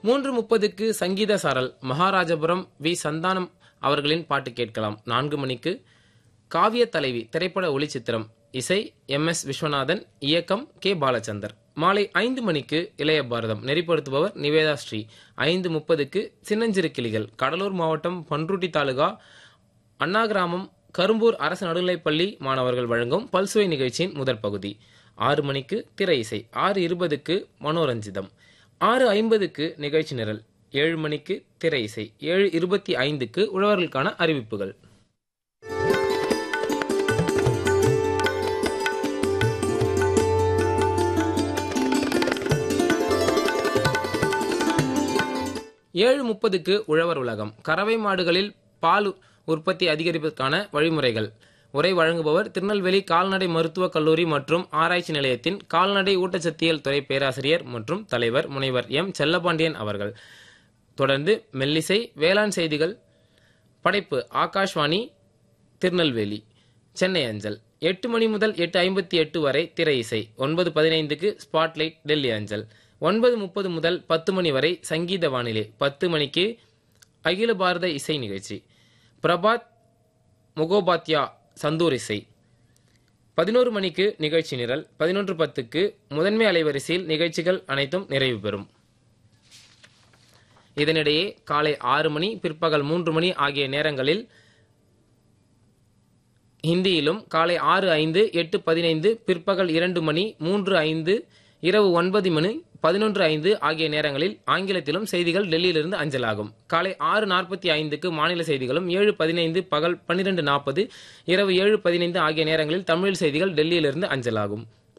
மூன்று முப்பதுக்கு சங்கீத சாரல் மகாராஜபுரம் வி சந்தானம் அவர்களின் பாட்டு கேட்கலாம் நான்கு மணிக்கு காவிய தலைவி திரைப்பட ஒளிச்சித்திரம் இசை எம் எஸ் விஸ்வநாதன் இயக்கம் கே பாலச்சந்தர் மாலை ஐந்து மணிக்கு இளைய பாரதம் நெறிப்படுத்துபவர் நிவேதா ஸ்ரீ ஐந்து முப்பதுக்கு சின்னஞ்சிறு கிளிகள் கடலூர் மாவட்டம் பன்ருட்டி தாலுகா அண்ணா கிராமம் கரும்பூர் அரசு நடுநிலைப்பள்ளி மாணவர்கள் வழங்கும் பல்சுவை நிகழ்ச்சியின் முதல் பகுதி ஆறு மணிக்கு திரை இசை ஆறு இருபதுக்கு மனோரஞ்சிதம் ஆறு ஐம்பதுக்கு நிகழ்ச்சி நிரல் ஏழு மணிக்கு திரை இசை ஏழு இருபத்தி ஐந்துக்கு உழவர்களுக்கான அறிவிப்புகள் ஏழு முப்பதுக்கு உழவர் உலகம் கறவை மாடுகளில் பால் உற்பத்தி அதிகரிப்பதற்கான வழிமுறைகள் உரை வழங்குபவர் திருநெல்வேலி கால்நடை மருத்துவக் கல்லூரி மற்றும் ஆராய்ச்சி நிலையத்தின் கால்நடை ஊட்டச்சத்தியல் துறை பேராசிரியர் மற்றும் தலைவர் முனைவர் எம் செல்லபாண்டியன் அவர்கள் தொடர்ந்து மெல்லிசை வேளாண் செய்திகள் படைப்பு ஆகாஷ்வாணி திருநெல்வேலி சென்னை அஞ்சல் எட்டு மணி முதல் எட்டு ஐம்பத்தி எட்டு வரை திரை இசை ஒன்பது பதினைந்துக்கு ஸ்பாட்லைட் டெல்லி அஞ்சல் ஒன்பது முப்பது முதல் பத்து மணி வரை சங்கீத வானிலை பத்து மணிக்கு அகில பாரத இசை நிகழ்ச்சி பிரபாத் முகோபாத்யா சந்தூர் இசை பதினோரு மணிக்கு நிகழ்ச்சி நிரல் பதினொன்று பத்துக்கு முதன்மை அலைவரிசையில் நிகழ்ச்சிகள் அனைத்தும் நிறைவு பெறும் இதனிடையே காலை ஆறு மணி பிற்பகல் மூன்று மணி ஆகிய நேரங்களில் ஹிந்தியிலும் காலை ஆறு ஐந்து எட்டு பதினைந்து பிற்பகல் இரண்டு மணி மூன்று ஐந்து இரவு ஒன்பது மணி பதினொன்று ஐந்து ஆகிய நேரங்களில் ஆங்கிலத்திலும் செய்திகள் டெல்லியிலிருந்து அஞ்சலாகும் காலை ஆறு நாற்பத்தி ஐந்துக்கு மாநில செய்திகளும் ஏழு பதினைந்து பகல் பன்னிரண்டு நாற்பது இரவு ஏழு பதினைந்து ஆகிய நேரங்களில் தமிழ் செய்திகள் டெல்லியிலிருந்து அஞ்சலாகும்